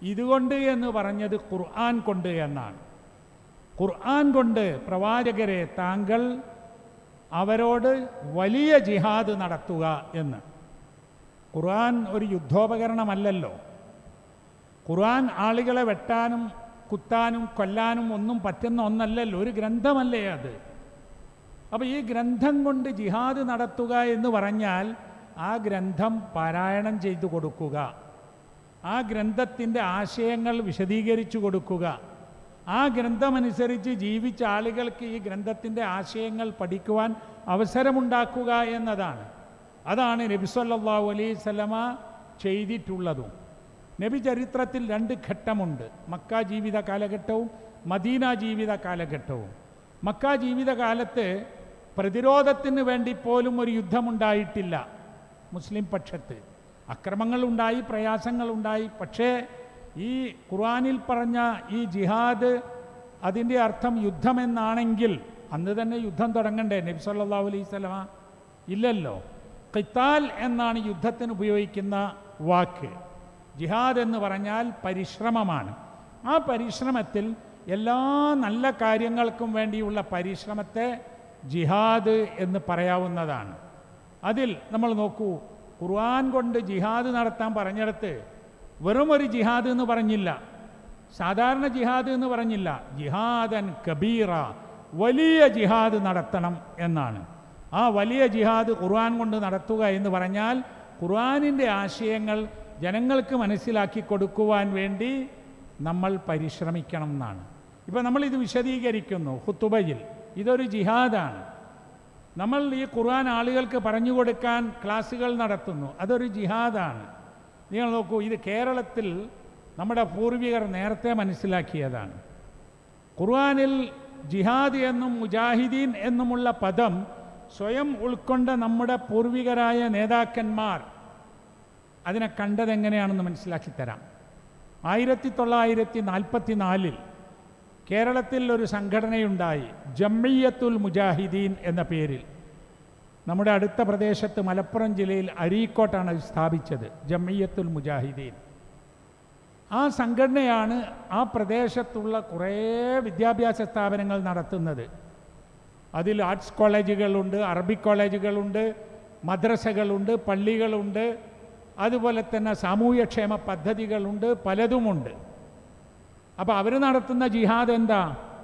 ഇതുകൊണ്ട് എന്ന് പറഞ്ഞത് ഖുർആൻ കൊണ്ട് എന്നാണ് ഖുർആൻ കൊണ്ട് പ്രവാചകരെ താങ്കൾ അവരോട് വലിയ ജിഹാദ് നടത്തുക എന്ന് ഖുർആൻ ഒരു യുദ്ധോപകരണമല്ലല്ലോ ഖുർആൻ ആളുകളെ വെട്ടാനും കുത്താനും കൊല്ലാനും ഒന്നും പറ്റുന്ന ഒന്നല്ലല്ലോ ഒരു ഗ്രന്ഥമല്ലേ അത് അപ്പോൾ ഈ ഗ്രന്ഥം കൊണ്ട് ജിഹാദ് നടത്തുക എന്ന് പറഞ്ഞാൽ ആ ഗ്രന്ഥം പാരായണം ചെയ്തു കൊടുക്കുക ആ ഗ്രന്ഥത്തിൻ്റെ ആശയങ്ങൾ വിശദീകരിച്ചു കൊടുക്കുക ആ ഗ്രന്ഥമനുസരിച്ച് ജീവിച്ച ആളുകൾക്ക് ഈ ഗ്രന്ഥത്തിൻ്റെ ആശയങ്ങൾ പഠിക്കുവാൻ അവസരമുണ്ടാക്കുക എന്നതാണ് അതാണ് നബി സല്ലല്ലാഹു അലൈഹി സ്വലമ ചെയ്തിട്ടുള്ളതും നബി ചരിത്രത്തിൽ രണ്ട് ഘട്ടമുണ്ട് മക്ക ജീവിത കാലഘട്ടവും മദീന ജീവിത കാലഘട്ടവും മക്ക ജീവിതകാലത്ത് പ്രതിരോധത്തിന് വേണ്ടി പോലും ഒരു യുദ്ധമുണ്ടായിട്ടില്ല മുസ്ലിം പക്ഷത്ത് അക്രമങ്ങളുണ്ടായി പ്രയാസങ്ങളുണ്ടായി പക്ഷേ ഈ ഖുർആനിൽ പറഞ്ഞ ഈ ജിഹാദ് അതിൻ്റെ അർത്ഥം യുദ്ധമെന്നാണെങ്കിൽ അന്ന് തന്നെ യുദ്ധം തുടങ്ങണ്ടേ നബി സല്ലല്ലാഹു അലൈഹി സ്വലമ ഇല്ലല്ലോ ഖിത്താൽ എന്നാണ് യുദ്ധത്തിന് ഉപയോഗിക്കുന്ന വാക്ക് ജിഹാദ് എന്ന് പറഞ്ഞാൽ പരിശ്രമമാണ് ആ പരിശ്രമത്തിൽ എല്ലാ നല്ല കാര്യങ്ങൾക്കും വേണ്ടിയുള്ള പരിശ്രമത്തെ ജിഹാദ് എന്ന് പറയാവുന്നതാണ് അതിൽ നമ്മൾ നോക്കൂ ഖുർആൻ കൊണ്ട് ജിഹാദ് നടത്താൻ പറഞ്ഞിടത്ത് വെറും ഒരു ജിഹാദ് എന്ന് പറഞ്ഞില്ല സാധാരണ ജിഹാദ് എന്ന് പറഞ്ഞില്ല ജിഹാദൻ കബീറ വലിയ ജിഹാദ് നടത്തണം എന്നാണ് ആ വലിയ ജിഹാദ് ഖുർആൻ കൊണ്ട് നടത്തുക എന്ന് പറഞ്ഞാൽ ഖുർആനിൻ്റെ ആശയങ്ങൾ ജനങ്ങൾക്ക് മനസ്സിലാക്കി കൊടുക്കുവാൻ വേണ്ടി നമ്മൾ പരിശ്രമിക്കണം എന്നാണ് ഇപ്പം നമ്മളിത് വിശദീകരിക്കുന്നു ഹുത്തുബയിൽ ഇതൊരു ജിഹാദാണ് നമ്മൾ ഈ ഖുർആൻ ആളുകൾക്ക് പറഞ്ഞു കൊടുക്കാൻ ക്ലാസ്സുകൾ നടത്തുന്നു അതൊരു ജിഹാദാണ് നിങ്ങൾ നോക്കൂ ഇത് കേരളത്തിൽ നമ്മുടെ പൂർവികർ നേരത്തെ മനസ്സിലാക്കിയതാണ് ഖുർആനിൽ ജിഹാദ് എന്നും മുജാഹിദീൻ എന്നുമുള്ള പദം സ്വയം ഉൾക്കൊണ്ട നമ്മുടെ പൂർവികരായ നേതാക്കന്മാർ അതിനെ കണ്ടതെങ്ങനെയാണെന്ന് മനസ്സിലാക്കി തരാം ആയിരത്തി തൊള്ളായിരത്തി നാൽപ്പത്തി നാലിൽ കേരളത്തിൽ ഒരു സംഘടനയുണ്ടായി ജമ്മിയത്തുൽ മുജാഹിദീൻ എന്ന പേരിൽ നമ്മുടെ അടുത്ത പ്രദേശത്ത് മലപ്പുറം ജില്ലയിൽ അരീക്കോട്ടാണ് ഇത് സ്ഥാപിച്ചത് ജമ്മിയത്തുൽ മുജാഹിദീൻ ആ സംഘടനയാണ് ആ പ്രദേശത്തുള്ള കുറേ വിദ്യാഭ്യാസ സ്ഥാപനങ്ങൾ നടത്തുന്നത് അതിൽ ആർട്സ് കോളേജുകളുണ്ട് അറബിക് കോളേജുകളുണ്ട് മദ്രസകളുണ്ട് പള്ളികളുണ്ട് അതുപോലെ തന്നെ സാമൂഹ്യക്ഷേമ പദ്ധതികളുണ്ട് പലതുമുണ്ട് അപ്പോൾ അവർ നടത്തുന്ന ജിഹാദ് എന്താ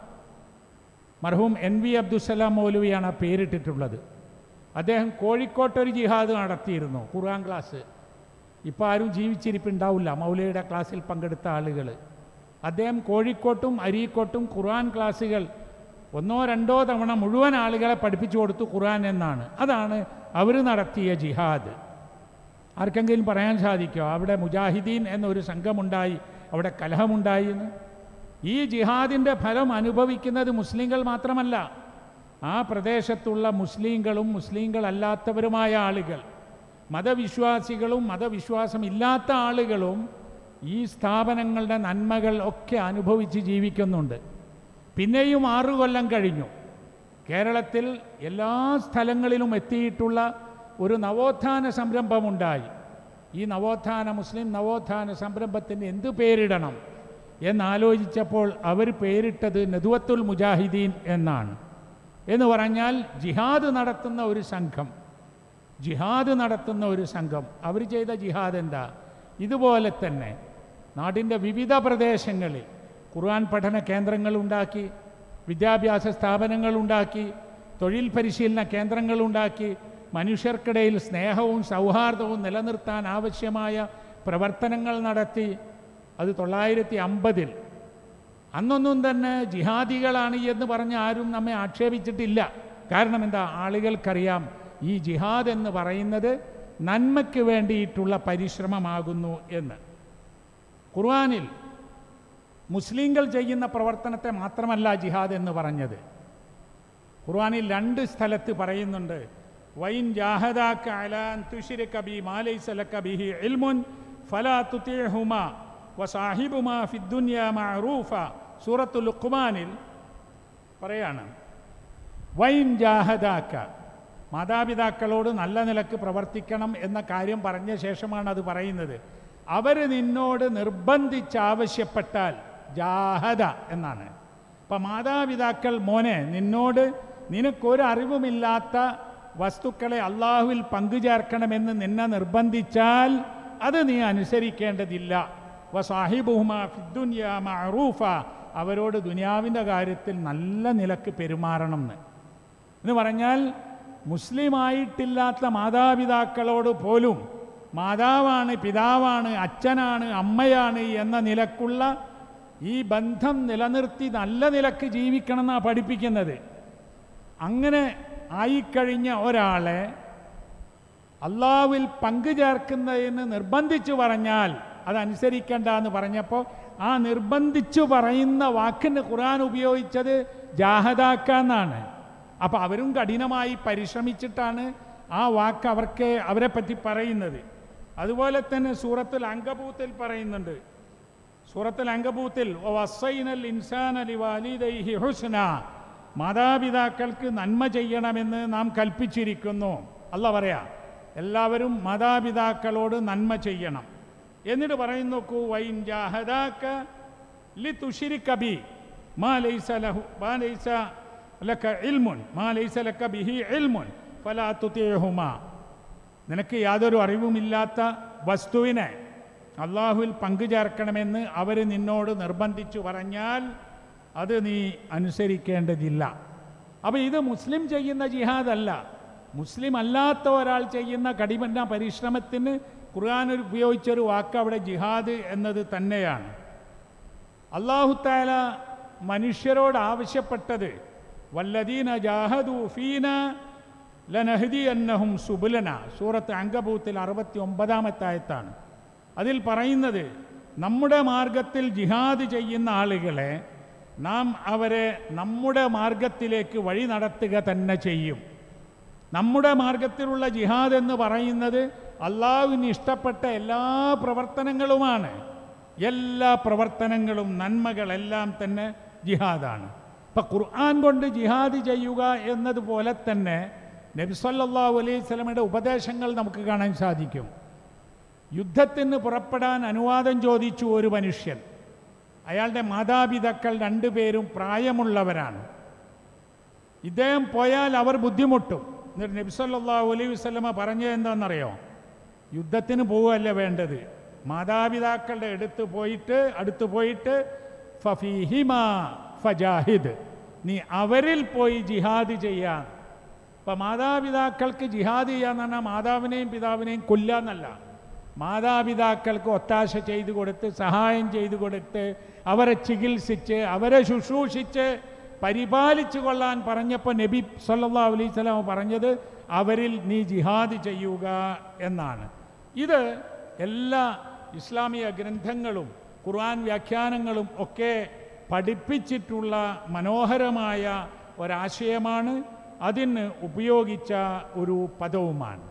മർഹൂം എൻ വി അബ്ദുസലാം മൗലവിയാണ് ആ പേരിട്ടിട്ടുള്ളത് അദ്ദേഹം കോഴിക്കോട്ടൊരു ജിഹാദ് നടത്തിയിരുന്നു ഖുർആൻ ക്ലാസ് ഇപ്പോൾ ആരും ജീവിച്ചിരിപ്പുണ്ടാവില്ല മൗലയുടെ ക്ലാസ്സിൽ പങ്കെടുത്ത ആളുകൾ അദ്ദേഹം കോഴിക്കോട്ടും അരീക്കോട്ടും ഖുർആൻ ക്ലാസ്സുകൾ ഒന്നോ രണ്ടോ തവണ മുഴുവൻ ആളുകളെ പഠിപ്പിച്ചു കൊടുത്തു ഖുർആൻ എന്നാണ് അതാണ് അവർ നടത്തിയ ജിഹാദ് ആർക്കെങ്കിലും പറയാൻ സാധിക്കുമോ അവിടെ മുജാഹിദീൻ എന്നൊരു സംഘമുണ്ടായി അവിടെ കലഹമുണ്ടായി എന്ന് ഈ ജിഹാദിൻ്റെ ഫലം അനുഭവിക്കുന്നത് മുസ്ലിങ്ങൾ മാത്രമല്ല ആ പ്രദേശത്തുള്ള മുസ്ലിങ്ങളും മുസ്ലിങ്ങളല്ലാത്തവരുമായ ആളുകൾ മതവിശ്വാസികളും മതവിശ്വാസമില്ലാത്ത ആളുകളും ഈ സ്ഥാപനങ്ങളുടെ നന്മകൾ ഒക്കെ അനുഭവിച്ച് ജീവിക്കുന്നുണ്ട് പിന്നെയും ആറു കൊല്ലം കഴിഞ്ഞു കേരളത്തിൽ എല്ലാ സ്ഥലങ്ങളിലും എത്തിയിട്ടുള്ള ഒരു നവോത്ഥാന സംരംഭമുണ്ടായി ഈ നവോത്ഥാന മുസ്ലിം നവോത്ഥാന സംരംഭത്തിന് എന്ത് പേരിടണം എന്നാലോചിച്ചപ്പോൾ അവർ പേരിട്ടത് നദുവത്തുൽ മുജാഹിദീൻ എന്നാണ് എന്ന് പറഞ്ഞാൽ ജിഹാദ് നടത്തുന്ന ഒരു സംഘം ജിഹാദ് നടത്തുന്ന ഒരു സംഘം അവർ ചെയ്ത ജിഹാദ് എന്താ ഇതുപോലെ തന്നെ നാടിൻ്റെ വിവിധ പ്രദേശങ്ങളിൽ ഖുർആൻ പഠന കേന്ദ്രങ്ങളുണ്ടാക്കി വിദ്യാഭ്യാസ സ്ഥാപനങ്ങളുണ്ടാക്കി തൊഴിൽ പരിശീലന കേന്ദ്രങ്ങളുണ്ടാക്കി മനുഷ്യർക്കിടയിൽ സ്നേഹവും സൗഹാർദ്ദവും നിലനിർത്താൻ ആവശ്യമായ പ്രവർത്തനങ്ങൾ നടത്തി അത് തൊള്ളായിരത്തി അമ്പതിൽ അന്നൊന്നും തന്നെ ജിഹാദികളാണ് എന്ന് പറഞ്ഞ് ആരും നമ്മെ ആക്ഷേപിച്ചിട്ടില്ല കാരണം എന്താ ആളുകൾക്കറിയാം ഈ ജിഹാദ് എന്ന് പറയുന്നത് നന്മയ്ക്ക് വേണ്ടിയിട്ടുള്ള പരിശ്രമമാകുന്നു എന്ന് ഖുർആനിൽ മുസ്ലിങ്ങൾ ചെയ്യുന്ന പ്രവർത്തനത്തെ മാത്രമല്ല ജിഹാദ് എന്ന് പറഞ്ഞത് ഖുർആനിൽ രണ്ട് സ്ഥലത്ത് പറയുന്നുണ്ട് വൈൻ ജാഹദാക്ക അലാൻ തുഷിരക ബി മാലൈസ ലക ബിഹി ഇൽമുൻ ഫലാ തുതിഅഹുമാ വസാഹിബുമാ ഫിദ്ദുനിയ മഅറൂഫ സൂറത്തുൽ ലുഖ്മാനിൽ പറയാണ് വൈൻ ജാഹദാക്ക മാതാപിതാക്കളോട് നല്ല നിലക്ക് പ്രവർത്തിക്കണം എന്ന കാര്യം പറഞ്ഞ ശേഷമാണ് അത് പറയുന്നത് അവർ നിന്നോട് നിർബന്ധിച്ചാവശ്യപ്പെട്ടാൽ ജാഹദ എന്നാണ് അപ്പം മാതാപിതാക്കൾ മോനെ നിന്നോട് നിനക്കൊരു അറിവുമില്ലാത്ത വസ്തുക്കളെ അള്ളാഹുവിൽ പങ്കുചേർക്കണമെന്ന് നിന്നെ നിർബന്ധിച്ചാൽ അത് നീ അനുസരിക്കേണ്ടതില്ല വ സാഹിബുഹുമ ഫിദ്ദുന്യ മഅറൂഫ അവരോട് ദുനിയാവിൻ്റെ കാര്യത്തിൽ നല്ല നിലക്ക് പെരുമാറണം എന്ന് എന്ന് പറഞ്ഞാൽ മുസ്ലിമായിട്ടില്ലാത്ത മാതാപിതാക്കളോട് പോലും മാതാവാണ് പിതാവാണ് അച്ഛനാണ് അമ്മയാണ് എന്ന നിലക്കുള്ള ഈ ബന്ധം നിലനിർത്തി നല്ല നിലക്ക് ജീവിക്കണം എന്നാണ് പഠിപ്പിക്കുന്നത് അങ്ങനെ ആയിക്കഴിഞ്ഞ ഒരാളെ അള്ളാവിൽ പങ്കു ചേർക്കുന്നതിന് നിർബന്ധിച്ചു പറഞ്ഞാൽ അതനുസരിക്കണ്ട എന്ന് പറഞ്ഞപ്പോൾ ആ നിർബന്ധിച്ചു പറയുന്ന വാക്കിന് ഖുർആൻ ഉപയോഗിച്ചത് ജാഹദാക്ക എന്നാണ് അപ്പോൾ അവരും കഠിനമായി പരിശ്രമിച്ചിട്ടാണ് ആ വാക്ക് അവർക്ക് അവരെ പറ്റി പറയുന്നത് അതുപോലെ തന്നെ സൂറത്തുൽ അങ്കബൂത്തിൽ പറയുന്നുണ്ട് സൂറത്തുൽ അങ്കബൂത്തിൽ വസൈനൽ ഇൻസാൻ അലി വാലിദൈഹി ഹുസ്ന മാതാപിതാക്കൾക്ക് നന്മ ചെയ്യണമെന്ന് നാം കൽപ്പിച്ചിരിക്കുന്നു അല്ല പറയാ എല്ലാവരും മാതാപിതാക്കളോട് നന്മ ചെയ്യണം എന്നിട്ട് പറയുന്നു നോക്കൂ വൈൻ ജാഹദാക്ക ലി തുഷിരിക്ക ബി മാ ലൈസ ലഹു മാ ലൈസ ലക ഇൽമുൻ മാ ലൈസ ലക ബിഹി ഇൽമുൻ ഫലാ തുതിഅഹുമാ നിനക്ക് യാതൊരു അറിവുമില്ലാത്ത വസ്തുവിനെ അള്ളാഹുവിൽ പങ്കുചേർക്കണമെന്ന് അവർ നിന്നോട് നിർബന്ധിച്ചു പറഞ്ഞാൽ അത് നീ അനുസരിക്കേണ്ടതില്ല അപ്പോൾ ഇത് മുസ്ലിം ചെയ്യുന്ന ജിഹാദല്ല മുസ്ലിം അല്ലാത്ത ഒരാൾ ചെയ്യുന്ന കടിമന്ന പരിശ്രമത്തിന് ഖുർആൻ ഒരു ഉപയോഗിച്ചൊരു വാക്ക് അവിടെ ജിഹാദ് എന്നത് തന്നെയാണ് അള്ളാഹുത്താല മനുഷ്യരോട് ആവശ്യപ്പെട്ടത് വല്ലദീന ജാഹദു ഫീന ലനഹദി അന്നഹും സുബുലന സൂറത്ത് അങ്കബൂത്തിൽ അറുപത്തി ഒമ്പതാമത്തെ ആയത്താണ് അതിൽ പറയുന്നത് നമ്മുടെ മാർഗത്തിൽ ജിഹാദ് ചെയ്യുന്ന ആളുകളെ നാം അവരെ നമ്മുടെ മാർഗത്തിലേക്ക് വഴി നടത്തുക തന്നെ ചെയ്യും നമ്മുടെ മാർഗത്തിലുള്ള ജിഹാദ് എന്ന് പറയുന്നത് അള്ളാഹുവിന് ഇഷ്ടപ്പെട്ട എല്ലാ പ്രവർത്തനങ്ങളുമാണ് എല്ലാ പ്രവർത്തനങ്ങളും നന്മകളെല്ലാം തന്നെ ജിഹാദാണ് ഇപ്പം ഖുർആൻ കൊണ്ട് ജിഹാദ് ചെയ്യുക എന്നതുപോലെ തന്നെ നബിസല്ലാഹു അലൈഹി സ്വലമയുടെ ഉപദേശങ്ങൾ നമുക്ക് കാണാൻ സാധിക്കും യുദ്ധത്തിന് പുറപ്പെടാൻ അനുവാദം ചോദിച്ചു ഒരു മനുഷ്യൻ അയാളുടെ മാതാപിതാക്കൾ രണ്ടുപേരും പ്രായമുള്ളവരാണ് ഇദ്ദേഹം പോയാൽ അവർ ബുദ്ധിമുട്ടും എന്നിട്ട് നബിസല്ലാഹു അലൈഹി വസ്ലമ പറഞ്ഞത് എന്താണെന്നറിയോ യുദ്ധത്തിന് പോവുകയല്ല വേണ്ടത് മാതാപിതാക്കളുടെ അടുത്ത് പോയിട്ട് അടുത്ത് പോയിട്ട് ഫഫീഹിമ ഫജാഹിദ് നീ അവരിൽ പോയി ജിഹാദ് ചെയ്യാൻ അപ്പം മാതാപിതാക്കൾക്ക് ജിഹാദ് ചെയ്യാന്ന് പറഞ്ഞാൽ മാതാവിനെയും പിതാവിനെയും കൊല്ലാന്നല്ല മാതാപിതാക്കൾക്ക് ഒത്താശ ചെയ്തു കൊടുത്ത് സഹായം ചെയ്തു കൊടുത്ത് അവരെ ചികിത്സിച്ച് അവരെ ശുശ്രൂഷിച്ച് പരിപാലിച്ചു കൊള്ളാൻ പറഞ്ഞപ്പോൾ നബി സല്ലാ അലൈഹി സ്വലാം പറഞ്ഞത് അവരിൽ നീ ജിഹാദ് ചെയ്യുക എന്നാണ് ഇത് എല്ലാ ഇസ്ലാമിക ഗ്രന്ഥങ്ങളും ഖുർആൻ വ്യാഖ്യാനങ്ങളും ഒക്കെ പഠിപ്പിച്ചിട്ടുള്ള മനോഹരമായ ഒരാശയമാണ് അതിന് ഉപയോഗിച്ച ഒരു പദവുമാണ്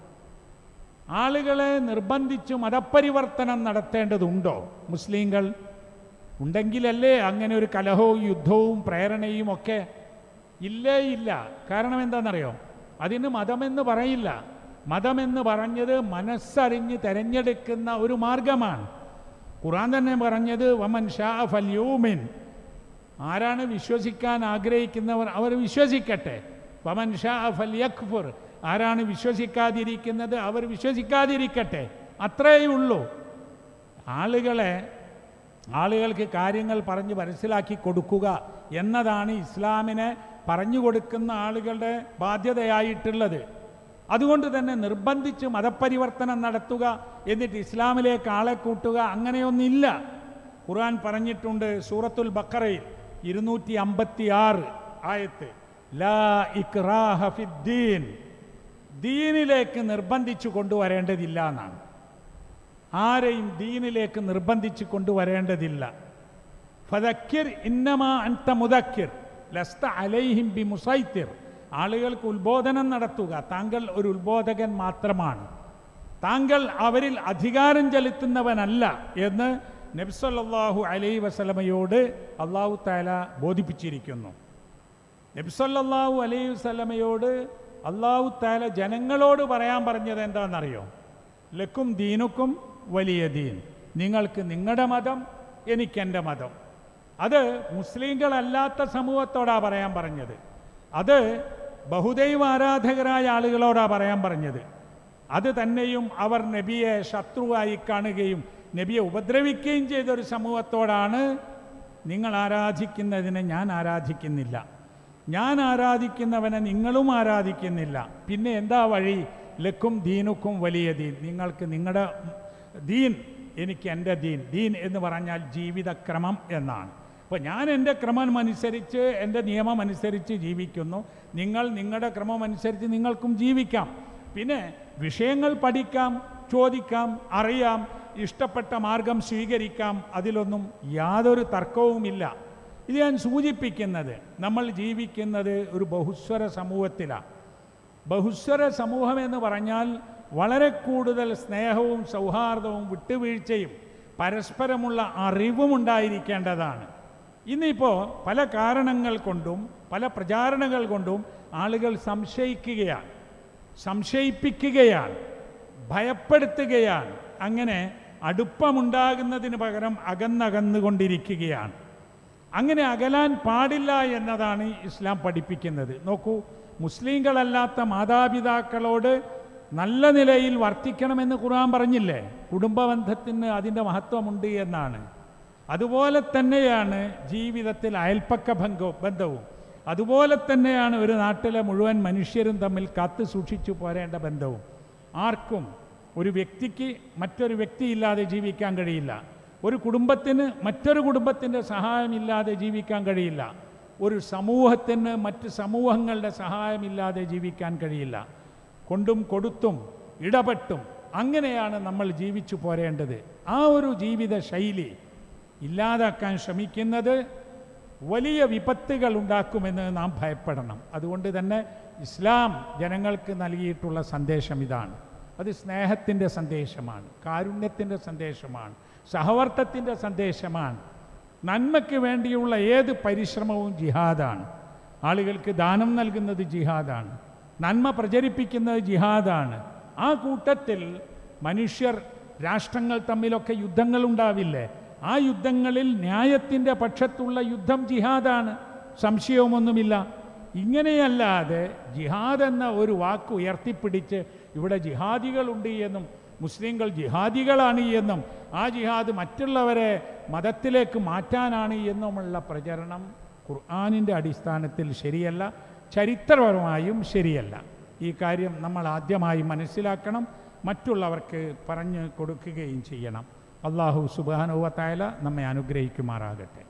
ആളുകളെ നിർബന്ധിച്ച് മതപരിവർത്തനം നടത്തേണ്ടതുണ്ടോ മുസ്ലിങ്ങൾ ഉണ്ടെങ്കിലല്ലേ അങ്ങനെ ഒരു കലഹവും യുദ്ധവും പ്രേരണയും ഒക്കെ ഇല്ലേ ഇല്ല കാരണം എന്താണെന്നറിയോ അതിന് മതമെന്ന് പറയില്ല മതമെന്ന് പറഞ്ഞത് മനസ്സറിഞ്ഞ് തിരഞ്ഞെടുക്കുന്ന ഒരു മാർഗമാണ് ഖുറാൻ തന്നെ പറഞ്ഞത് വമൻ ഷാ ഫല്യൂമിൻ ആരാണ് വിശ്വസിക്കാൻ ആഗ്രഹിക്കുന്നവർ അവർ വിശ്വസിക്കട്ടെ വമൻ ഷാ ഫൽ യക്ഫുർ ആരാണ് വിശ്വസിക്കാതിരിക്കുന്നത് അവർ വിശ്വസിക്കാതിരിക്കട്ടെ അത്രയേ ഉള്ളൂ ആളുകളെ ആളുകൾക്ക് കാര്യങ്ങൾ പറഞ്ഞ് മനസ്സിലാക്കി കൊടുക്കുക എന്നതാണ് ഇസ്ലാമിനെ പറഞ്ഞു കൊടുക്കുന്ന ആളുകളുടെ ബാധ്യതയായിട്ടുള്ളത് അതുകൊണ്ട് തന്നെ നിർബന്ധിച്ച് മതപരിവർത്തനം നടത്തുക എന്നിട്ട് ഇസ്ലാമിലേക്ക് ആളെ കൂട്ടുക അങ്ങനെയൊന്നില്ല ഖുർആൻ പറഞ്ഞിട്ടുണ്ട് സൂറത്തുൽ ബക്കറയിൽ ഇരുന്നൂറ്റി അമ്പത്തി ആറ് ആയത്ത് ലാ ഇക്റാഹ ഫിദ്ദീൻ ദീനിലേക്ക് നിർബന്ധിച്ചു കൊണ്ടുവരേണ്ടതില്ല എന്നാണ് ആരെയും ദീനിലേക്ക് നിർബന്ധിച്ചു കൊണ്ടുവരേണ്ടതില്ല ഫതക്കിർ ഇന്നമാ അൻത മുദക്കിർ ലസ്ത അലൈഹിം ബി മുസൈത്തിർ ആളുകൾക്ക് ഉത്ബോധനം നടത്തുക താങ്കൾ ഒരു ഉത്ബോധകൻ മാത്രമാണ് താങ്കൾ അവരിൽ അധികാരം ചെലുത്തുന്നവനല്ല എന്ന് നബ്സല്ലാഹു അലൈ വസലമയോട് അള്ളാഹു താല ബോധിപ്പിച്ചിരിക്കുന്നു നബ്സല്ലാഹു അലൈഹി വസലമയോട് അള്ളാഹു താല ജനങ്ങളോട് പറയാൻ പറഞ്ഞത് എന്താണെന്നറിയോ ലക്കും ദീനുക്കും വലിയ ദീൻ നിങ്ങൾക്ക് നിങ്ങളുടെ മതം എനിക്കെൻ്റെ മതം അത് മുസ്ലിങ്ങളല്ലാത്ത സമൂഹത്തോടാ പറയാൻ പറഞ്ഞത് അത് ബഹുദൈവ ആരാധകരായ ആളുകളോടാ പറയാൻ പറഞ്ഞത് അത് തന്നെയും അവർ നബിയെ ശത്രുവായി കാണുകയും നബിയെ ഉപദ്രവിക്കുകയും ചെയ്ത ഒരു സമൂഹത്തോടാണ് നിങ്ങൾ ആരാധിക്കുന്നതിനെ ഞാൻ ആരാധിക്കുന്നില്ല ഞാൻ ആരാധിക്കുന്നവനെ നിങ്ങളും ആരാധിക്കുന്നില്ല പിന്നെ എന്താ വഴി ലക്കും ദീനുക്കും വലിയ ദീൻ നിങ്ങൾക്ക് നിങ്ങളുടെ ദീൻ എനിക്ക് എൻ്റെ ദീൻ ദീൻ എന്ന് പറഞ്ഞാൽ ജീവിതക്രമം എന്നാണ് അപ്പോൾ ഞാൻ എൻ്റെ ക്രമം അനുസരിച്ച് എൻ്റെ നിയമം അനുസരിച്ച് ജീവിക്കുന്നു നിങ്ങൾ നിങ്ങളുടെ ക്രമം അനുസരിച്ച് നിങ്ങൾക്കും ജീവിക്കാം പിന്നെ വിഷയങ്ങൾ പഠിക്കാം ചോദിക്കാം അറിയാം ഇഷ്ടപ്പെട്ട മാർഗം സ്വീകരിക്കാം അതിലൊന്നും യാതൊരു തർക്കവുമില്ല ഇത് ഞാൻ സൂചിപ്പിക്കുന്നത് നമ്മൾ ജീവിക്കുന്നത് ഒരു ബഹുസ്വര സമൂഹത്തിലാണ് ബഹുസ്വര സമൂഹം എന്ന് പറഞ്ഞാൽ വളരെ കൂടുതൽ സ്നേഹവും സൗഹാർദ്ദവും വിട്ടുവീഴ്ചയും പരസ്പരമുള്ള അറിവും ഉണ്ടായിരിക്കേണ്ടതാണ് ഇന്നിപ്പോൾ പല കാരണങ്ങൾ കൊണ്ടും പല പ്രചാരണങ്ങൾ കൊണ്ടും ആളുകൾ സംശയിക്കുകയാണ് സംശയിപ്പിക്കുകയാണ് ഭയപ്പെടുത്തുകയാണ് അങ്ങനെ അടുപ്പമുണ്ടാകുന്നതിന് പകരം അകന്നകന്നുകൊണ്ടിരിക്കുകയാണ് അങ്ങനെ അകലാൻ പാടില്ല എന്നതാണ് ഇസ്ലാം പഠിപ്പിക്കുന്നത് നോക്കൂ മുസ്ലിങ്ങളല്ലാത്ത മാതാപിതാക്കളോട് നല്ല നിലയിൽ വർത്തിക്കണമെന്ന് ഖുർആൻ പറഞ്ഞില്ലേ കുടുംബബന്ധത്തിന് അതിൻ്റെ മഹത്വമുണ്ട് എന്നാണ് അതുപോലെ തന്നെയാണ് ജീവിതത്തിൽ അയൽപ്പക്ക ബന്ധവും ബന്ധവും അതുപോലെ തന്നെയാണ് ഒരു നാട്ടിലെ മുഴുവൻ മനുഷ്യരും തമ്മിൽ കാത്തു സൂക്ഷിച്ചു പോരേണ്ട ബന്ധവും ആർക്കും ഒരു വ്യക്തിക്ക് മറ്റൊരു വ്യക്തിയില്ലാതെ ജീവിക്കാൻ കഴിയില്ല ഒരു കുടുംബത്തിന് മറ്റൊരു കുടുംബത്തിൻ്റെ സഹായമില്ലാതെ ജീവിക്കാൻ കഴിയില്ല ഒരു സമൂഹത്തിന് മറ്റ് സമൂഹങ്ങളുടെ സഹായമില്ലാതെ ജീവിക്കാൻ കഴിയില്ല കൊണ്ടും കൊടുത്തും ഇടപെട്ടും അങ്ങനെയാണ് നമ്മൾ ജീവിച്ചു പോരേണ്ടത് ആ ഒരു ജീവിത ശൈലി ഇല്ലാതാക്കാൻ ശ്രമിക്കുന്നത് വലിയ വിപത്തുകൾ ഉണ്ടാക്കുമെന്ന് നാം ഭയപ്പെടണം അതുകൊണ്ട് തന്നെ ഇസ്ലാം ജനങ്ങൾക്ക് നൽകിയിട്ടുള്ള സന്ദേശം ഇതാണ് അത് സ്നേഹത്തിൻ്റെ സന്ദേശമാണ് കാരുണ്യത്തിൻ്റെ സന്ദേശമാണ് സഹവർത്തത്തിൻ്റെ സന്ദേശമാണ് നന്മയ്ക്ക് വേണ്ടിയുള്ള ഏത് പരിശ്രമവും ജിഹാദാണ് ആളുകൾക്ക് ദാനം നൽകുന്നത് ജിഹാദാണ് നന്മ പ്രചരിപ്പിക്കുന്നത് ജിഹാദാണ് ആ കൂട്ടത്തിൽ മനുഷ്യർ രാഷ്ട്രങ്ങൾ തമ്മിലൊക്കെ യുദ്ധങ്ങൾ ഉണ്ടാവില്ലേ ആ യുദ്ധങ്ങളിൽ ന്യായത്തിൻ്റെ പക്ഷത്തുള്ള യുദ്ധം ജിഹാദാണ് സംശയവുമൊന്നുമില്ല ഇങ്ങനെയല്ലാതെ ജിഹാദ് എന്ന ഒരു വാക്ക് ഉയർത്തിപ്പിടിച്ച് ഇവിടെ ജിഹാദികളുണ്ട് എന്നും മുസ്ലിങ്ങൾ ജിഹാദികളാണ് എന്നും ആ ജിഹാദ് മറ്റുള്ളവരെ മതത്തിലേക്ക് മാറ്റാനാണ് എന്നുമുള്ള പ്രചരണം ഖുർആാനിൻ്റെ അടിസ്ഥാനത്തിൽ ശരിയല്ല ചരിത്രപരമായും ശരിയല്ല ഈ കാര്യം നമ്മൾ ആദ്യമായി മനസ്സിലാക്കണം മറ്റുള്ളവർക്ക് പറഞ്ഞു കൊടുക്കുകയും ചെയ്യണം അള്ളാഹു സുബാനുവത്തായ നമ്മെ അനുഗ്രഹിക്കുമാറാകട്ടെ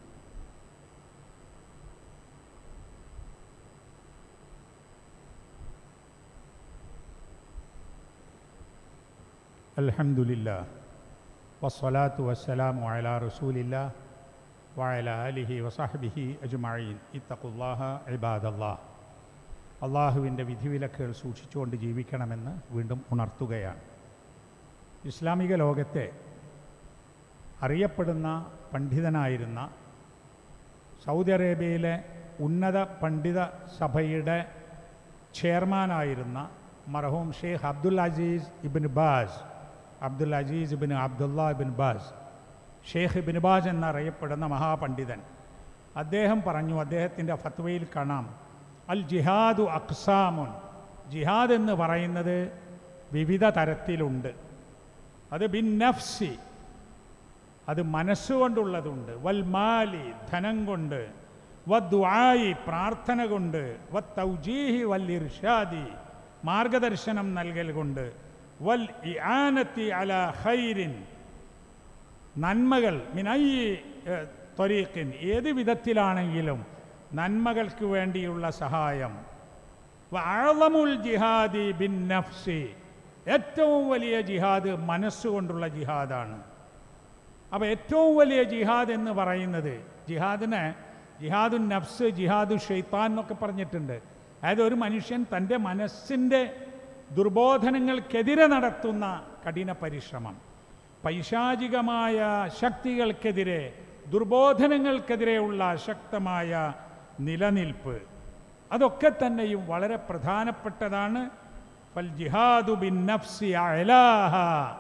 അൽഹംദുലില്ലാ വസ്സലാത്തു വസ്സലാമു അലാ റസൂലില്ലാ വഅല ആലിഹി വസഹബിഹി അജ്മഈൻ ഇത്തഖുല്ലാഹ ഇബാദല്ലാഹ് അള്ളാഹുവിൻ്റെ വിധിവിലക്കുകൾ സൂക്ഷിച്ചുകൊണ്ട് ജീവിക്കണമെന്ന് വീണ്ടും ഉണർത്തുകയാണ് ഇസ്ലാമിക ലോകത്തെ അറിയപ്പെടുന്ന പണ്ഡിതനായിരുന്ന സൗദി അറേബ്യയിലെ ഉന്നത പണ്ഡിത സഭയുടെ ചെയർമാനായിരുന്ന മർഹൂം Sheikh Abdul Aziz ibn Baz Abdul Aziz ibn Abdullah ibn Baz Sheikh ibn Baz എന്നറിയപ്പെടുന്ന മഹാപണ്ഡിതൻ അദ്ദേഹം പറഞ്ഞു അദ്ദേഹത്തിൻ്റെ ഫത്വയിൽ കാണാം അൽ ജിഹാദു അക്സാമുൻ ജിഹാദ് എന്ന് പറയുന്നത് വിവിധ തരത്തിലുണ്ട് അത് ബിൻ നഫ്സി അത് മനസ്സുകൊണ്ടുള്ളതുണ്ട് വൽ മാലി ധനം കൊണ്ട് വദ്വായി പ്രാർത്ഥന കൊണ്ട് വത്തൗജീഹി വൽ ഇർഷാദി മാർഗദർശനം നൽകൽ കൊണ്ട് വൽ ഇആനത്തി അല ഖൈരിൻ നന്മകൾ മിനൈ ത്വരീഖിൻ ഏത് വിധത്തിലാണെങ്കിലും നന്മകൾക്ക് വേണ്ടിയുള്ള സഹായം അഴമുൽ ജിഹാദി ബിൻ നഫ്സി ഏറ്റവും വലിയ ജിഹാദ് മനസ്സുകൊണ്ടുള്ള ജിഹാദാണ് അപ്പോൾ ഏറ്റവും വലിയ ജിഹാദ് എന്ന് പറയുന്നത് ജിഹാദിനെ ജിഹാദു നഫ്സ് ജിഹാദു ഷെയ്ത്താൻ എന്നൊക്കെ പറഞ്ഞിട്ടുണ്ട് അതായത് ഒരു മനുഷ്യൻ തൻ്റെ മനസ്സിൻ്റെ ദുർബോധനങ്ങൾക്കെതിരെ നടത്തുന്ന കഠിന പരിശ്രമം പൈശാചികമായ ശക്തികൾക്കെതിരെ ദുർബോധനങ്ങൾക്കെതിരെയുള്ള ശക്തമായ നിലനിൽപ്പ് അതൊക്കെ തന്നെയും വളരെ പ്രധാനപ്പെട്ടതാണ് ഫൽ ജിഹാദു ബിൻ നഫ്സി അലാഹ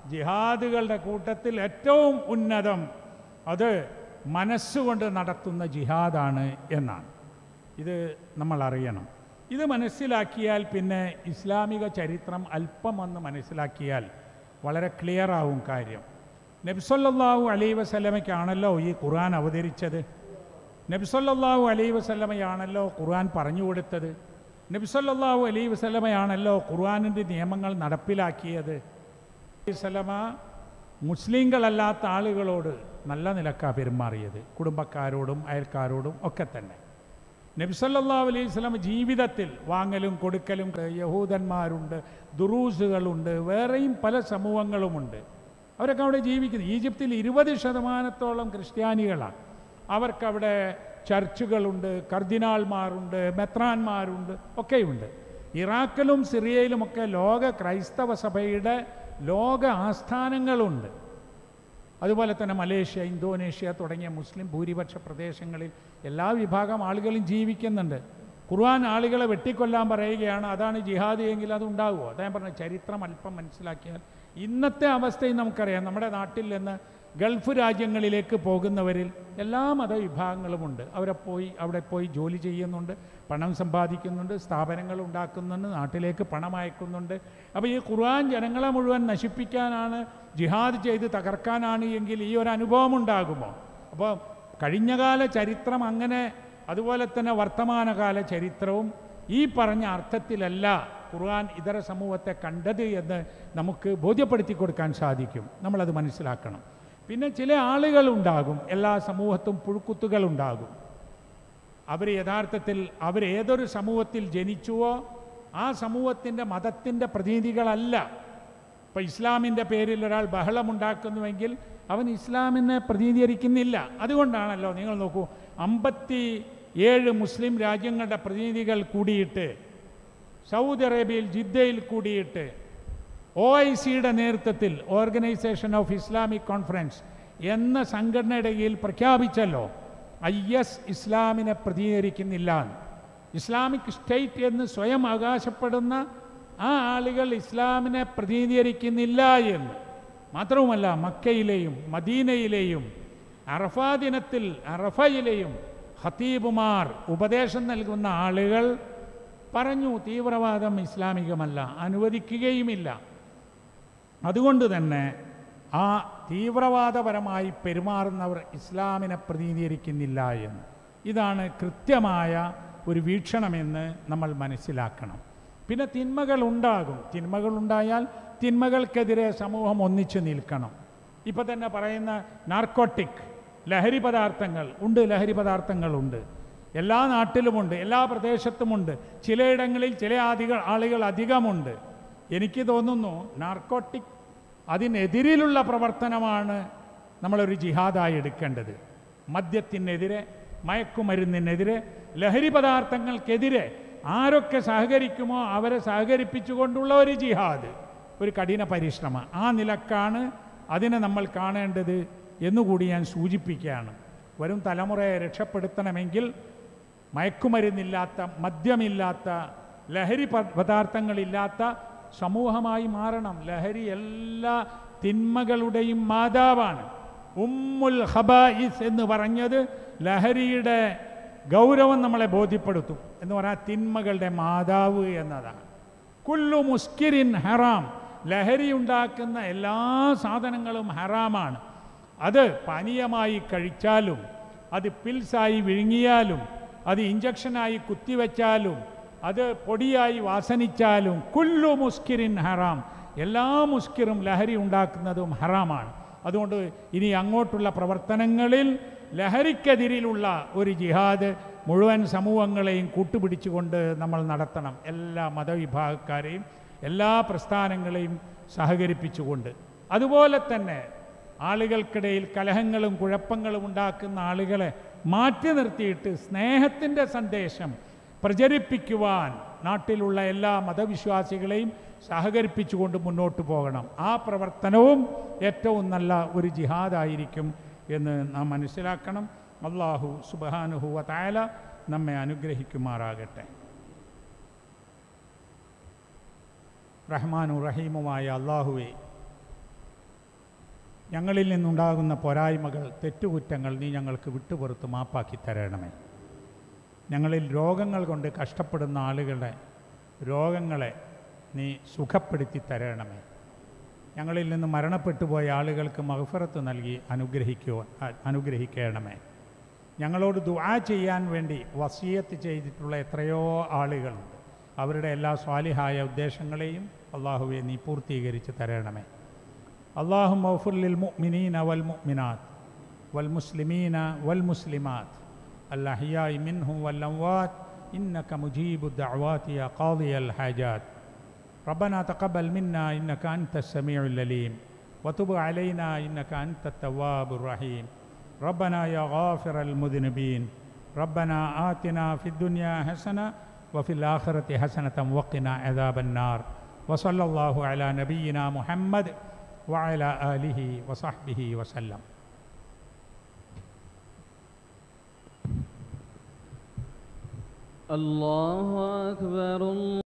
ജിഹാദുകളുടെ കൂട്ടത്തിൽ ഏറ്റവും ഉന്നതം അത് മനസ്സുകൊണ്ട് നടത്തുന്ന ജിഹാദാണ് എന്നാണ് ഇത് നമ്മൾ അറിയണം ഇത് മനസ്സിലാക്കിയാൽ പിന്നെ ഇസ്ലാമിക ചരിത്രം അല്പം ഒന്ന് മനസ്സിലാക്കിയാൽ വളരെ ക്ലിയർ ആവും കാര്യം നബ്സല്ലാഹു അലൈ വസല്ലമയ്ക്കാണല്ലോ ഈ ഖുർആൻ അവതരിച്ചത് നബ്സല്ലാഹു അലൈ വസല്ലമയാണല്ലോ ഖുർആൻ പറഞ്ഞു കൊടുത്തത് നബ്സല്ലാഹു അലൈ വസല്ലമയാണല്ലോ ഖുർആനിൻ്റെ നിയമങ്ങൾ നടപ്പിലാക്കിയത് വസല്ലമ മുസ്ലിങ്ങളല്ലാത്ത ആളുകളോട് നല്ല നിലക്കാണ് പെരുമാറിയത് കുടുംബക്കാരോടും അയൽക്കാരോടും ഒക്കെ തന്നെ നബ്സല്ലാ അലൈഹി സ്വലം ജീവിതത്തിൽ വാങ്ങലും കൊടുക്കലും യഹൂദന്മാരുണ്ട് ദുറൂസുകളുണ്ട് വേറെയും പല സമൂഹങ്ങളുമുണ്ട് അവരൊക്കെ അവിടെ ജീവിക്കുന്നു ഈജിപ്തിൽ ഇരുപത് ശതമാനത്തോളം ക്രിസ്ത്യാനികളാണ് അവർക്കവിടെ ചർച്ചുകളുണ്ട് കർദിനാൾമാരുണ്ട് മെത്രാന്മാരുണ്ട് ഒക്കെയുണ്ട് ഇറാഖിലും സിറിയയിലുമൊക്കെ ലോക ക്രൈസ്തവ സഭയുടെ ലോക ആസ്ഥാനങ്ങളുണ്ട് അതുപോലെ തന്നെ മലേഷ്യ ഇന്തോനേഷ്യ തുടങ്ങിയ മുസ്ലിം ഭൂരിപക്ഷ പ്രദേശങ്ങളിൽ എല്ലാ വിഭാഗം ആളുകളും ജീവിക്കുന്നുണ്ട് ഖുർആൻ ആളുകളെ വെട്ടിക്കൊല്ലാൻ പറയുകയാണ് അതാണ് ജിഹാദ് എങ്കിൽ അത് ഉണ്ടാവുമോ അദ്ദേഹം പറഞ്ഞ ചരിത്രം അല്പം മനസ്സിലാക്കിയാൽ ഇന്നത്തെ അവസ്ഥയും നമുക്കറിയാം നമ്മുടെ നാട്ടിൽ നിന്ന് ഗൾഫ് രാജ്യങ്ങളിലേക്ക് പോകുന്നവരിൽ എല്ലാ മതവിഭാഗങ്ങളുമുണ്ട് അവരെ പോയി അവിടെ പോയി ജോലി ചെയ്യുന്നുണ്ട് പണം സമ്പാദിക്കുന്നുണ്ട് സ്ഥാപനങ്ങൾ ഉണ്ടാക്കുന്നുണ്ട് നാട്ടിലേക്ക് പണം അയക്കുന്നുണ്ട് അപ്പോൾ ഈ ഖുർആൻ ജനങ്ങളെ മുഴുവൻ നശിപ്പിക്കാനാണ് ജിഹാദ് ചെയ്ത് തകർക്കാനാണ് എങ്കിൽ ഈ ഒരു അനുഭവം ഉണ്ടാകുമോ അപ്പോൾ കഴിഞ്ഞകാല ചരിത്രം അങ്ങനെ അതുപോലെ തന്നെ വർത്തമാനകാല ചരിത്രവും ഈ പറഞ്ഞ അർത്ഥത്തിലല്ല ഖുർആൻ ഇതര സമൂഹത്തെ കണ്ടത് എന്ന് നമുക്ക് ബോധ്യപ്പെടുത്തി കൊടുക്കാൻ സാധിക്കും നമ്മളത് മനസ്സിലാക്കണം പിന്നെ ചില ആളുകൾ ഉണ്ടാകും എല്ലാ സമൂഹത്തും പുഴുക്കുത്തുകൾ ഉണ്ടാകും അവർ യഥാർത്ഥത്തിൽ അവർ ഏതൊരു സമൂഹത്തിൽ ജനിച്ചുവോ ആ സമൂഹത്തിൻ്റെ മതത്തിൻ്റെ പ്രതിനിധികളല്ല ഇപ്പം ഇസ്ലാമിൻ്റെ പേരിൽ ഒരാൾ ബഹളമുണ്ടാക്കുന്നുവെങ്കിൽ അവൻ ഇസ്ലാമിനെ പ്രതിനിധീകരിക്കുന്നില്ല അതുകൊണ്ടാണല്ലോ നിങ്ങൾ നോക്കൂ അമ്പത്തി ഏഴ് മുസ്ലിം രാജ്യങ്ങളുടെ പ്രതിനിധികൾ കൂടിയിട്ട് സൗദി അറേബ്യയിൽ ജിദ്ദയിൽ കൂടിയിട്ട് ഒ ഐ സിയുടെ നേതൃത്വത്തിൽ ഓർഗനൈസേഷൻ ഓഫ് ഇസ്ലാമിക് കോൺഫറൻസ് എന്ന സംഘടനയുടെ കീഴിൽ പ്രഖ്യാപിച്ചല്ലോ ഐ എസ് ഇസ്ലാമിനെ പ്രതിനിധീകരിക്കുന്നില്ല എന്ന്. ഇസ്ലാമിക് സ്റ്റേറ്റ് എന്ന് സ്വയം അവകാശപ്പെടുന്ന ആ ആളുകൾ ഇസ്ലാമിനെ പ്രതിനിധീകരിക്കുന്നില്ല എന്ന് മാത്രവുമല്ല മക്കയിലെയും മദീനയിലെയും അറഫാ ദിനത്തിൽ അറഫയിലെയും ഹത്തീബുമാർ ഉപദേശം നൽകുന്ന ആളുകൾ പറഞ്ഞു തീവ്രവാദം ഇസ്ലാമികമല്ല അനുവദിക്കുകയുമില്ല അതുകൊണ്ട് തന്നെ ആ തീവ്രവാദപരമായി പെരുമാറുന്നവർ ഇസ്ലാമിനെ പ്രതിനിധീകരിക്കുന്നില്ല എന്ന് ഇതാണ് കൃത്യമായ ഒരു വീക്ഷണമെന്ന് നമ്മൾ മനസ്സിലാക്കണം പിന്നെ തിന്മകൾ ഉണ്ടാകും തിന്മകൾ ഉണ്ടായാൽ തിന്മകൾക്കെതിരെ സമൂഹം ഒന്നിച്ചു നിൽക്കണം ഇപ്പം തന്നെ പറയുന്ന നാർക്കോട്ടിക് ലഹരി പദാർത്ഥങ്ങൾ ഉണ്ട് ലഹരി പദാർത്ഥങ്ങളുണ്ട് എല്ലാ നാട്ടിലുമുണ്ട് എല്ലാ പ്രദേശത്തുമുണ്ട് ചിലയിടങ്ങളിൽ ചില അധിക ആളുകൾ അധികമുണ്ട് എനിക്ക് തോന്നുന്നു നാർക്കോട്ടിക് അതിനെതിരിലുള്ള പ്രവർത്തനമാണ് നമ്മളൊരു ജിഹാദായി എടുക്കേണ്ടത് മദ്യത്തിനെതിരെ മയക്കുമരുന്നിനെതിരെ ലഹരി പദാർത്ഥങ്ങൾക്കെതിരെ ആരൊക്കെ സഹകരിക്കുമോ അവരെ സഹകരിപ്പിച്ചുകൊണ്ടുള്ള ഒരു ജിഹാദ് ഒരു കഠിന പരിശ്രമം ആ നിലക്കാണ് അതിനെ നമ്മൾ കാണേണ്ടത് എന്നുകൂടി ഞാൻ സൂചിപ്പിക്കുകയാണ് വരും തലമുറയെ രക്ഷപ്പെടുത്തണമെങ്കിൽ മയക്കുമരുന്നില്ലാത്ത മദ്യമില്ലാത്ത ലഹരി പ- പദാർത്ഥങ്ങളില്ലാത്ത സമൂഹമായി മാറണം ലഹരി എല്ലാ തിന്മകളുടെയും മാതാവാണ് ഉമ്മുൽ ഹബായിസ് എന്ന് പറഞ്ഞത് ലഹരിയുടെ ഗൗരവം നമ്മളെ ബോധ്യപ്പെടുത്തും എന്ന് പറഞ്ഞാൽ തിന്മകളുടെ മാതാവ് എന്നതാണ് കുല്ലു മുസ്കിരിൻ ഹറാം ലഹരി ഉണ്ടാക്കുന്ന എല്ലാ സാധനങ്ങളും ഹറാമാണ് അത് പാനീയമായി കഴിച്ചാലും അത് പിൽസായി വിഴുങ്ങിയാലും അത് ഇഞ്ചക്ഷനായി കുത്തിവെച്ചാലും അത് പൊടിയായി വാസനിച്ചാലും കുല്ലു മുസ്കിരിൻ ഹറാം എല്ലാ മുസ്കിറും ലഹരി ഉണ്ടാക്കുന്നതും ഹറാമാണ് അതുകൊണ്ട് ഇനി അങ്ങോട്ടുള്ള പ്രവർത്തനങ്ങളിൽ ലഹരിക്കെതിരിലുള്ള ഒരു ജിഹാദ് മുഴുവൻ സമൂഹങ്ങളെയും കൂട്ടുപിടിച്ചുകൊണ്ട് നമ്മൾ നടത്തണം എല്ലാ മതവിഭാഗക്കാരെയും എല്ലാ പ്രസ്ഥാനങ്ങളെയും സഹകരിപ്പിച്ചുകൊണ്ട് അതുപോലെ തന്നെ ആളുകൾക്കിടയിൽ കലഹങ്ങളും കുഴപ്പങ്ങളും ഉണ്ടാക്കുന്ന ആളുകളെ മാറ്റി നിർത്തിയിട്ട് സ്നേഹത്തിൻ്റെ സന്ദേശം പ്രചരിപ്പിക്കുവാൻ നാട്ടിലുള്ള എല്ലാ മതവിശ്വാസികളെയും സഹകരിപ്പിച്ചുകൊണ്ട് മുന്നോട്ട് പോകണം ആ പ്രവർത്തനവും ഏറ്റവും നല്ല ഒരു ജിഹാദായിരിക്കും എന്ന് നാം മനസ്സിലാക്കണം അള്ളാഹു സുബാനുഹുവ തായാല നമ്മെ അനുഗ്രഹിക്കുമാറാകട്ടെ റഹ്മാനു റഹീമുമായ അള്ളാഹുവെ ഞങ്ങളിൽ നിന്നുണ്ടാകുന്ന പോരായ്മകൾ തെറ്റുകുറ്റങ്ങൾ നീ ഞങ്ങൾക്ക് വിട്ടുപുറത്ത് മാപ്പാക്കി തരണമേ ഞങ്ങളിൽ രോഗങ്ങൾ കൊണ്ട് കഷ്ടപ്പെടുന്ന ആളുകളുടെ രോഗങ്ങളെ നീ സുഖപ്പെടുത്തി തരണമേ ഞങ്ങളിൽ നിന്ന് മരണപ്പെട്ടു പോയ ആളുകൾക്ക് മഹഫറത്ത് നൽകി അനുഗ്രഹിക്കുക അനുഗ്രഹിക്കണമേ ഞങ്ങളോട് ദുആ ചെയ്യാൻ വേണ്ടി വസീയത്ത് ചെയ്തിട്ടുള്ള എത്രയോ ആളുകളുണ്ട് അവരുടെ എല്ലാ സ്വാലിഹായ ഉദ്ദേശങ്ങളെയും അള്ളാഹുവെ നീ പൂർത്തീകരിച്ച് തരണമേ അള്ളാഹു മൗഫുല്ലിൽ മുഅ്മിനീന വൽ മുഅ്മിനാത്ത് വൽ മുസ്ലിമീന വൽ മുസ്ലിമാത്ത് الأحياء منهم والأموات إنك مجيب الدعوات يا قاضي الحاجات ربنا تقبل منا إنك أنت السميع العليم وتب علينا إنك أنت التواب الرحيم ربنا يا غافر المذنبين ربنا آتنا في الدنيا حسنة وفي الآخرة حسنة وقنا عذاب النار وصلى الله على نبينا محمد وعلى آله وصحبه وسلم الله أكبر الله